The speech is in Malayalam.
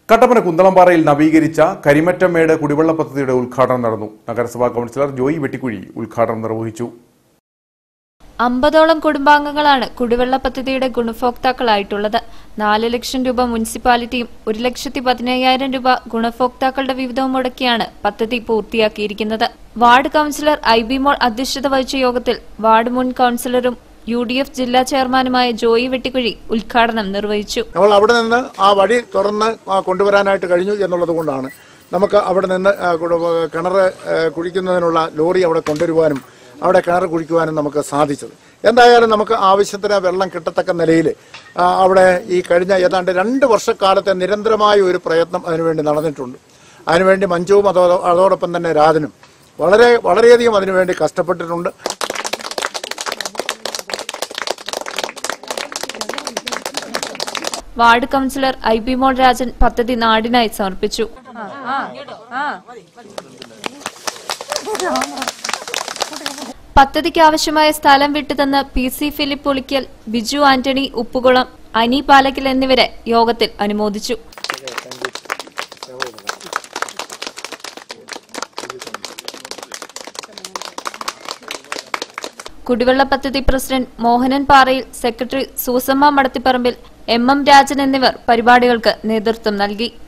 കട്ടപ്പന കുന്തളംപാറയിൽ നവീകരിച്ച കരിമറ്റമേട് കുടിവെള്ള പദ്ധതിയുടെ ഉദ്ഘാടനം നടന്നു നഗരസഭാ കൗൺസിലർ ജോയി വെട്ടിക്കുഴി ഉദ്ഘാടനം നിർവഹിച്ചു അമ്പതോളം കുടുംബാംഗങ്ങളാണ് കുടിവെള്ള പദ്ധതിയുടെ ഗുണഭോക്താക്കളായിട്ടുള്ളത് നാല് ലക്ഷം രൂപ മുനിസിപ്പാലിറ്റിയും ഒരു ലക്ഷത്തി പതിനയ്യായിരം രൂപ ഗുണഭോക്താക്കളുടെ വിവിധവും മുടക്കിയാണ് പദ്ധതി പൂർത്തിയാക്കിയിരിക്കുന്നത് വാർഡ് കൌൺസിലർ ഐ ബി മോൾ അധ്യക്ഷത വഹിച്ച യോഗത്തിൽ വാർഡ് മുൻ കൌൺസിലറും യു ഡി എഫ് ജില്ലാ ചെയർമാനുമായ ജോയി വെട്ടിക്കുഴി ഉദ്ഘാടനം നിർവഹിച്ചു നമ്മൾ അവിടെ നിന്ന് ആ വഴി തുറന്ന് ആ കൊണ്ടുവരാനായിട്ട് കഴിഞ്ഞു എന്നുള്ളത് കൊണ്ടാണ് നമുക്ക് അവിടെ നിന്ന് ആ കുട- കിണർ ആ, കുഴിക്കുന്നതിനുള്ള ലോറി അവിടെ കൊണ്ടുവരുവാനും അവിടെ കിണർ കുഴിക്കുവാനും നമുക്ക് സാധിച്ചത് എന്തായാലും നമുക്ക് ആവശ്യത്തിന് വെള്ളം കിട്ടത്തക്ക നിലയിൽ ആ, അവിടെ ഈ കഴിഞ്ഞ ഏതാണ്ട് രണ്ട് വർഷക്കാലത്തെ നിരന്തരമായ ഒരു പ്രയത്നം അതിനുവേണ്ടി നടന്നിട്ടുണ്ട് അതിനുവേണ്ടി മഞ്ജുവും അതോ അതോടൊപ്പം തന്നെ രാജനും വളരെ വളരെയധികം അതിനുവേണ്ടി കഷ്ടപ്പെട്ടിട്ടുണ്ട് വാർഡ് കൌൺസിലർ ഐ ബി മോൾ രാജൻ പദ്ധതി നാടിനായി സമർപ്പിച്ചു പദ്ധതിക്ക് ആവശ്യമായ സ്ഥലം വിട്ടുതന്ന് പി സി ഫിലിപ്പ് പുളിക്കൽ ബിജു ആന്റണി ഉപ്പുകുളം അനി പാലക്കൽ എന്നിവരെ യോഗത്തിൽ അനുമോദിച്ചു കുടിവെള്ള പദ്ധതി president Mohanan Parayil secretary Susamma Madathipparambil M M Rajan എന്നിവർ പരിപാടികൾക്ക് നേതൃത്വം നൽകി